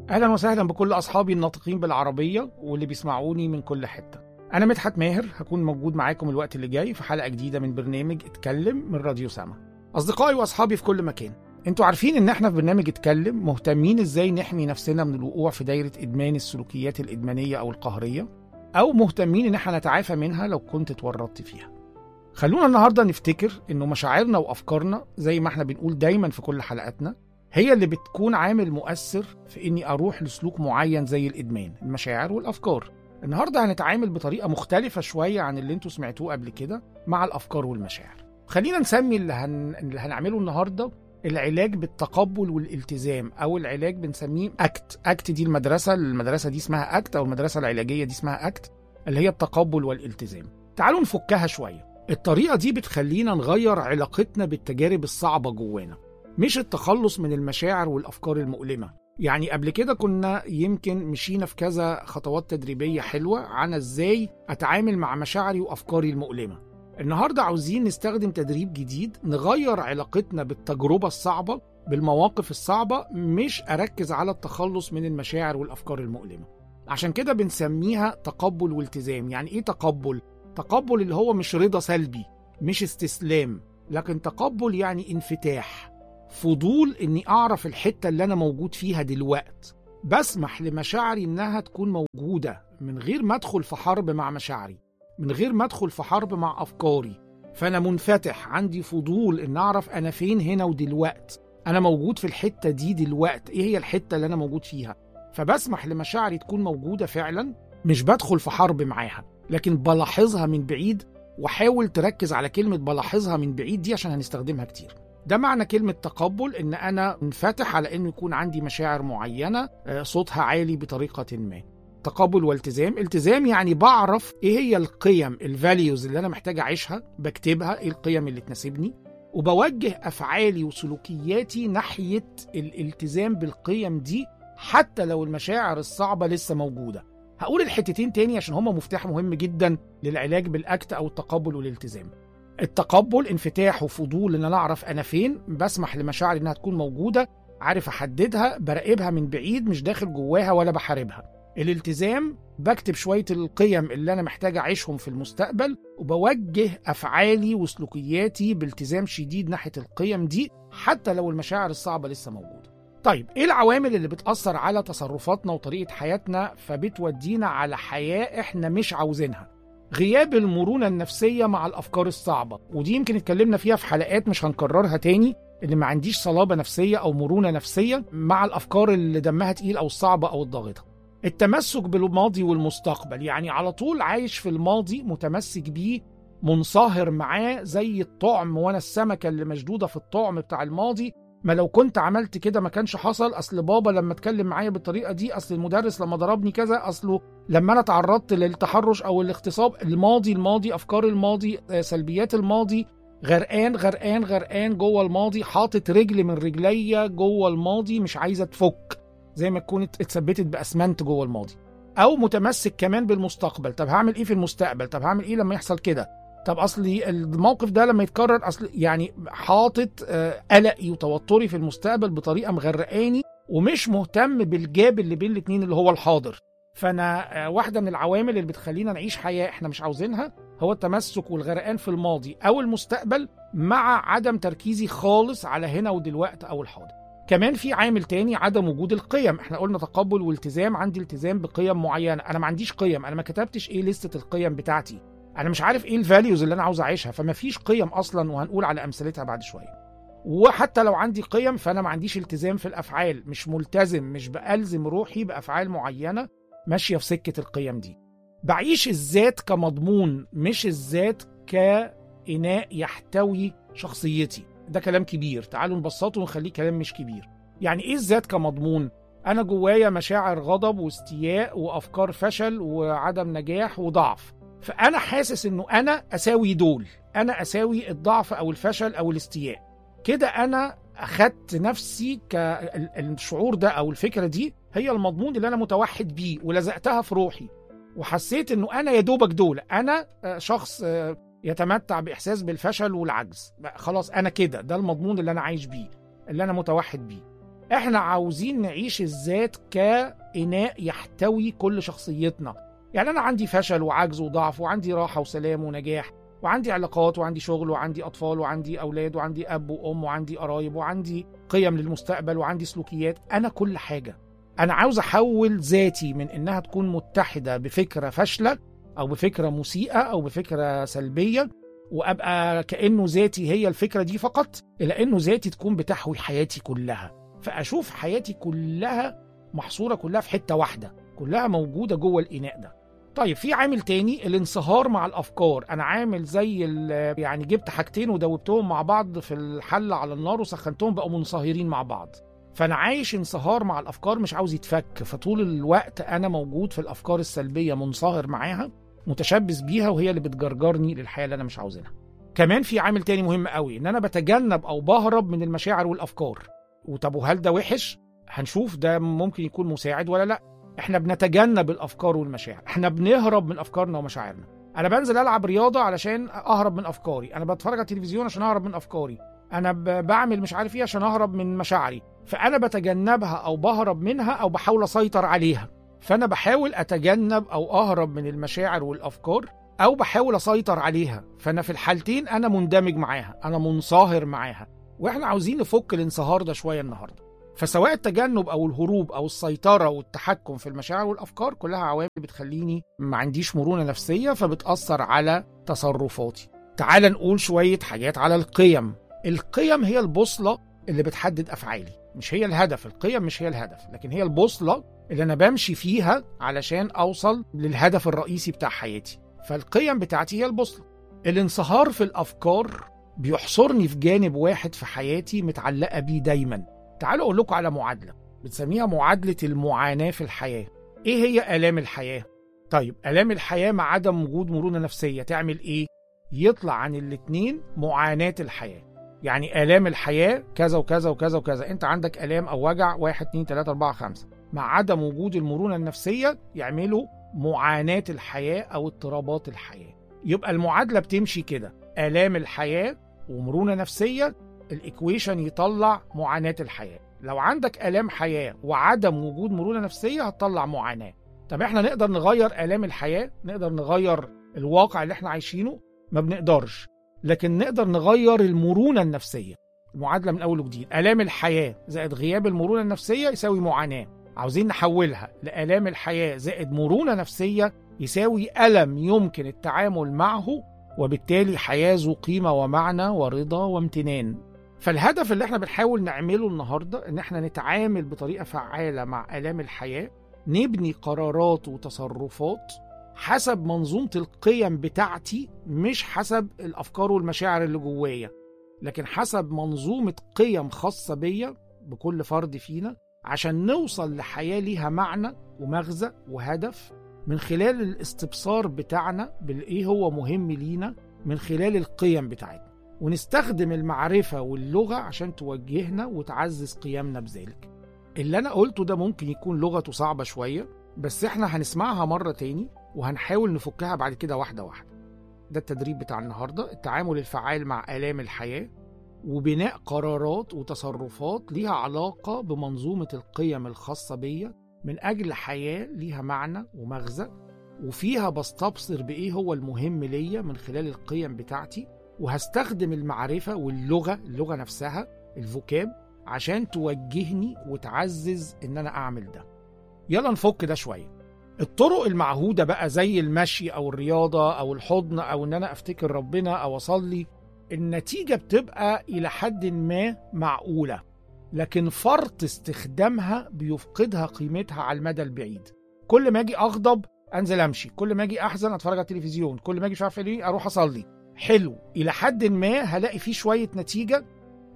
اهلا وسهلا بكل اصحابي الناطقين بالعربيه واللي بيسمعوني من كل حته انا مدحت ماهر هكون موجود معاكم الوقت اللي جاي في حلقه جديده من برنامج اتكلم من راديو سما اصدقائي واصحابي في كل مكان انتوا عارفين ان احنا في برنامج اتكلم مهتمين ازاي نحمي نفسنا من الوقوع في دايره ادمان السلوكيات الادمانيه او القهريه او مهتمين ان احنا نتعافى منها لو كنت اتورطت فيها خلونا النهارده نفتكر انه مشاعرنا وافكارنا زي ما احنا بنقول دايما في كل حلقاتنا هي اللي بتكون عامل مؤثر في اني اروح لسلوك معين زي الادمان المشاعر والافكار النهارده هنتعامل بطريقه مختلفه شويه عن اللي انتوا سمعتوه قبل كده مع الافكار والمشاعر خلينا نسمي اللي, هن... اللي هنعمله النهارده العلاج بالتقبل والالتزام او العلاج بنسميه اكت اكت دي المدرسه المدرسه دي اسمها اكت او المدرسه العلاجيه دي اسمها اكت اللي هي التقبل والالتزام تعالوا نفكها شويه الطريقه دي بتخلينا نغير علاقتنا بالتجارب الصعبه جوانا مش التخلص من المشاعر والافكار المؤلمه يعني قبل كده كنا يمكن مشينا في كذا خطوات تدريبيه حلوه عن ازاي اتعامل مع مشاعري وافكاري المؤلمه النهارده عاوزين نستخدم تدريب جديد نغير علاقتنا بالتجربه الصعبه بالمواقف الصعبه مش اركز على التخلص من المشاعر والافكار المؤلمه عشان كده بنسميها تقبل والتزام يعني ايه تقبل تقبل اللي هو مش رضا سلبي مش استسلام لكن تقبل يعني انفتاح فضول اني اعرف الحته اللي انا موجود فيها دلوقت بسمح لمشاعري انها تكون موجوده من غير ما ادخل في حرب مع مشاعري من غير ما ادخل في حرب مع افكاري فانا منفتح عندي فضول ان اعرف انا فين هنا ودلوقت انا موجود في الحته دي دلوقت ايه هي الحته اللي انا موجود فيها فبسمح لمشاعري تكون موجوده فعلا مش بدخل في حرب معاها لكن بلاحظها من بعيد وحاول تركز على كلمه بلاحظها من بعيد دي عشان هنستخدمها كتير ده معنى كلمة تقبل إن أنا منفتح على إنه يكون عندي مشاعر معينة صوتها عالي بطريقة ما. تقبل والتزام، التزام يعني بعرف إيه هي القيم الفاليوز اللي أنا محتاج أعيشها، بكتبها إيه القيم اللي تناسبني، وبوجه أفعالي وسلوكياتي ناحية الالتزام بالقيم دي حتى لو المشاعر الصعبة لسه موجودة. هقول الحتتين تاني عشان هما مفتاح مهم جدا للعلاج بالأكت أو التقبل والالتزام. التقبل انفتاح وفضول ان انا اعرف انا فين بسمح لمشاعري انها تكون موجوده عارف احددها براقبها من بعيد مش داخل جواها ولا بحاربها الالتزام بكتب شويه القيم اللي انا محتاج اعيشهم في المستقبل وبوجه افعالي وسلوكياتي بالتزام شديد ناحيه القيم دي حتى لو المشاعر الصعبه لسه موجوده طيب ايه العوامل اللي بتاثر على تصرفاتنا وطريقه حياتنا فبتودينا على حياه احنا مش عاوزينها غياب المرونة النفسية مع الأفكار الصعبة ودي يمكن اتكلمنا فيها في حلقات مش هنكررها تاني إن ما عنديش صلابة نفسية أو مرونة نفسية مع الأفكار اللي دمها تقيل أو الصعبة أو الضاغطة التمسك بالماضي والمستقبل يعني على طول عايش في الماضي متمسك بيه منصهر معاه زي الطعم وانا السمكة اللي مشدودة في الطعم بتاع الماضي ما لو كنت عملت كده ما كانش حصل اصل بابا لما اتكلم معايا بالطريقه دي اصل المدرس لما ضربني كذا اصله لما انا تعرضت للتحرش او الاغتصاب الماضي الماضي افكار الماضي سلبيات الماضي غرقان غرقان غرقان جوه الماضي حاطط رجل من رجليا جوه الماضي مش عايزه تفك زي ما تكون اتثبتت باسمنت جوه الماضي او متمسك كمان بالمستقبل طب هعمل ايه في المستقبل طب هعمل ايه لما يحصل كده طب اصلي الموقف ده لما يتكرر اصل يعني حاطط قلقي وتوتري في المستقبل بطريقه مغرقاني ومش مهتم بالجاب اللي بين الاتنين اللي هو الحاضر فانا واحده من العوامل اللي بتخلينا نعيش حياه احنا مش عاوزينها هو التمسك والغرقان في الماضي او المستقبل مع عدم تركيزي خالص على هنا ودلوقتي او الحاضر كمان في عامل تاني عدم وجود القيم احنا قلنا تقبل والتزام عندي التزام بقيم معينه انا ما عنديش قيم انا ما كتبتش ايه لستة القيم بتاعتي انا مش عارف ايه الفاليوز اللي انا عاوز اعيشها فما فيش قيم اصلا وهنقول على امثلتها بعد شويه وحتى لو عندي قيم فانا ما عنديش التزام في الافعال مش ملتزم مش بالزم روحي بافعال معينه ماشيه في سكه القيم دي بعيش الذات كمضمون مش الذات كإناء يحتوي شخصيتي ده كلام كبير تعالوا نبسطه ونخليه كلام مش كبير يعني ايه الذات كمضمون انا جوايا مشاعر غضب واستياء وافكار فشل وعدم نجاح وضعف فانا حاسس انه انا اساوي دول انا اساوي الضعف او الفشل او الاستياء كده انا اخدت نفسي كالشعور ده او الفكره دي هي المضمون اللي انا متوحد بيه ولزقتها في روحي وحسيت انه انا يا دوبك دول انا شخص يتمتع باحساس بالفشل والعجز خلاص انا كده ده المضمون اللي انا عايش بيه اللي انا متوحد بيه احنا عاوزين نعيش الذات كإناء يحتوي كل شخصيتنا يعني انا عندي فشل وعجز وضعف وعندي راحة وسلام ونجاح وعندي علاقات وعندي شغل وعندي اطفال وعندي اولاد وعندي اب وام وعندي قرايب وعندي قيم للمستقبل وعندي سلوكيات انا كل حاجه انا عاوز احول ذاتي من انها تكون متحده بفكره فاشله او بفكره مسيئه او بفكره سلبيه وابقى كانه ذاتي هي الفكره دي فقط الى انه ذاتي تكون بتحوي حياتي كلها فاشوف حياتي كلها محصوره كلها في حته واحده كلها موجوده جوه الاناء ده طيب في عامل تاني الانصهار مع الافكار انا عامل زي يعني جبت حاجتين ودوبتهم مع بعض في الحله على النار وسخنتهم بقوا منصهرين مع بعض فانا عايش انصهار مع الافكار مش عاوز يتفك فطول الوقت انا موجود في الافكار السلبيه منصهر معاها متشبث بيها وهي اللي بتجرجرني للحياه اللي انا مش عاوزينها كمان في عامل تاني مهم قوي ان انا بتجنب او بهرب من المشاعر والافكار وطب وهل ده وحش هنشوف ده ممكن يكون مساعد ولا لا احنا بنتجنب الافكار والمشاعر احنا بنهرب من افكارنا ومشاعرنا انا بنزل العب رياضه علشان اهرب من افكاري انا بتفرج على التلفزيون عشان اهرب من افكاري انا بعمل مش عارف ايه عشان اهرب من مشاعري فانا بتجنبها او بهرب منها او بحاول اسيطر عليها فانا بحاول اتجنب او اهرب من المشاعر والافكار او بحاول اسيطر عليها فانا في الحالتين انا مندمج معاها انا منصهر معاها واحنا عاوزين نفك الانصهار ده شويه النهارده فسواء التجنب او الهروب او السيطره والتحكم في المشاعر والافكار كلها عوامل بتخليني ما عنديش مرونه نفسيه فبتاثر على تصرفاتي تعال نقول شويه حاجات على القيم القيم هي البوصله اللي بتحدد افعالي مش هي الهدف القيم مش هي الهدف لكن هي البوصله اللي انا بمشي فيها علشان اوصل للهدف الرئيسي بتاع حياتي فالقيم بتاعتي هي البوصله الانصهار في الافكار بيحصرني في جانب واحد في حياتي متعلقه بيه دايما تعالوا اقول لكم على معادله بنسميها معادله المعاناه في الحياه ايه هي الام الحياه طيب الام الحياه مع عدم وجود مرونه نفسيه تعمل ايه يطلع عن الاتنين معاناه الحياه يعني الام الحياه كذا وكذا وكذا وكذا انت عندك الام او وجع 1 2 3 4 5 مع عدم وجود المرونه النفسيه يعملوا معاناه الحياه او اضطرابات الحياه يبقى المعادله بتمشي كده الام الحياه ومرونه نفسيه الايكويشن يطلع معاناه الحياه لو عندك الام حياه وعدم وجود مرونه نفسيه هتطلع معاناه طب احنا نقدر نغير الام الحياه نقدر نغير الواقع اللي احنا عايشينه ما بنقدرش لكن نقدر نغير المرونه النفسيه المعادله من اول وجديد الام الحياه زائد غياب المرونه النفسيه يساوي معاناه عاوزين نحولها لالام الحياه زائد مرونه نفسيه يساوي الم يمكن التعامل معه وبالتالي حياه ذو قيمه ومعنى ورضا وامتنان فالهدف اللي احنا بنحاول نعمله النهارده ان احنا نتعامل بطريقه فعاله مع الام الحياه نبني قرارات وتصرفات حسب منظومه القيم بتاعتي مش حسب الافكار والمشاعر اللي جوايا لكن حسب منظومه قيم خاصه بيا بكل فرد فينا عشان نوصل لحياه ليها معنى ومغزى وهدف من خلال الاستبصار بتاعنا بالايه هو مهم لينا من خلال القيم بتاعتنا ونستخدم المعرفة واللغة عشان توجهنا وتعزز قيامنا بذلك اللي أنا قلته ده ممكن يكون لغته صعبة شوية بس احنا هنسمعها مرة تاني وهنحاول نفكها بعد كده واحدة واحدة ده التدريب بتاع النهاردة التعامل الفعال مع آلام الحياة وبناء قرارات وتصرفات ليها علاقة بمنظومة القيم الخاصة بيا من أجل حياة ليها معنى ومغزى وفيها بستبصر بإيه هو المهم ليا من خلال القيم بتاعتي وهستخدم المعرفة واللغة اللغة نفسها الفوكاب عشان توجهني وتعزز ان انا اعمل ده يلا نفك ده شوية الطرق المعهودة بقى زي المشي او الرياضة او الحضن او ان انا افتكر ربنا او اصلي النتيجة بتبقى الى حد ما معقولة لكن فرط استخدامها بيفقدها قيمتها على المدى البعيد كل ما اجي اغضب انزل امشي كل ما اجي احزن اتفرج على التلفزيون كل ما اجي مش عارف ايه اروح اصلي حلو الى حد ما هلاقي فيه شويه نتيجه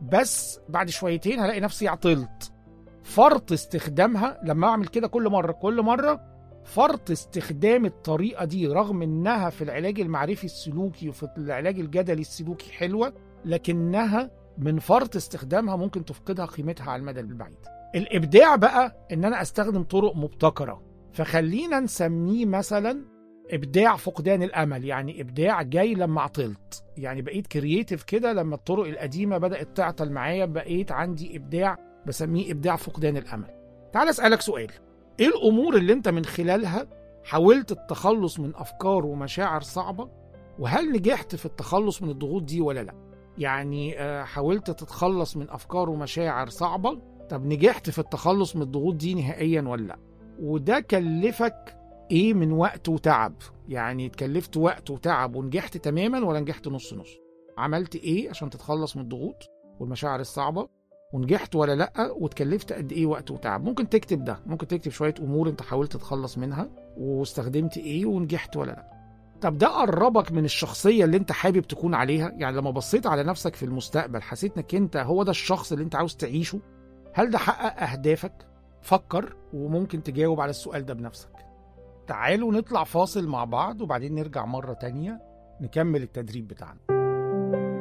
بس بعد شويتين هلاقي نفسي عطلت فرط استخدامها لما اعمل كده كل مره كل مره فرط استخدام الطريقه دي رغم انها في العلاج المعرفي السلوكي وفي العلاج الجدلي السلوكي حلوه لكنها من فرط استخدامها ممكن تفقدها قيمتها على المدى البعيد الابداع بقى ان انا استخدم طرق مبتكره فخلينا نسميه مثلا ابداع فقدان الامل يعني ابداع جاي لما عطلت يعني بقيت كرييتيف كده لما الطرق القديمه بدات تعطل معايا بقيت عندي ابداع بسميه إبداع فقدان الأمل تعال أسألك سؤال إيه الأمور اللي أنت من خلالها حاولت التخلص من أفكار ومشاعر صعبة وهل نجحت في التخلص من الضغوط دي ولا لا يعني آه، حاولت تتخلص من أفكار ومشاعر صعبة طب نجحت في التخلص من الضغوط دي نهائيا ولا لا وده كلفك ايه من وقت وتعب يعني اتكلفت وقت وتعب ونجحت تماما ولا نجحت نص نص عملت ايه عشان تتخلص من الضغوط والمشاعر الصعبة ونجحت ولا لا واتكلفت قد ايه وقت وتعب ممكن تكتب ده ممكن تكتب شوية امور انت حاولت تتخلص منها واستخدمت ايه ونجحت ولا لا طب ده قربك من الشخصية اللي انت حابب تكون عليها يعني لما بصيت على نفسك في المستقبل حسيت انك انت هو ده الشخص اللي انت عاوز تعيشه هل ده حقق اهدافك فكر وممكن تجاوب على السؤال ده بنفسك تعالوا نطلع فاصل مع بعض وبعدين نرجع مرة تانية نكمل التدريب بتاعنا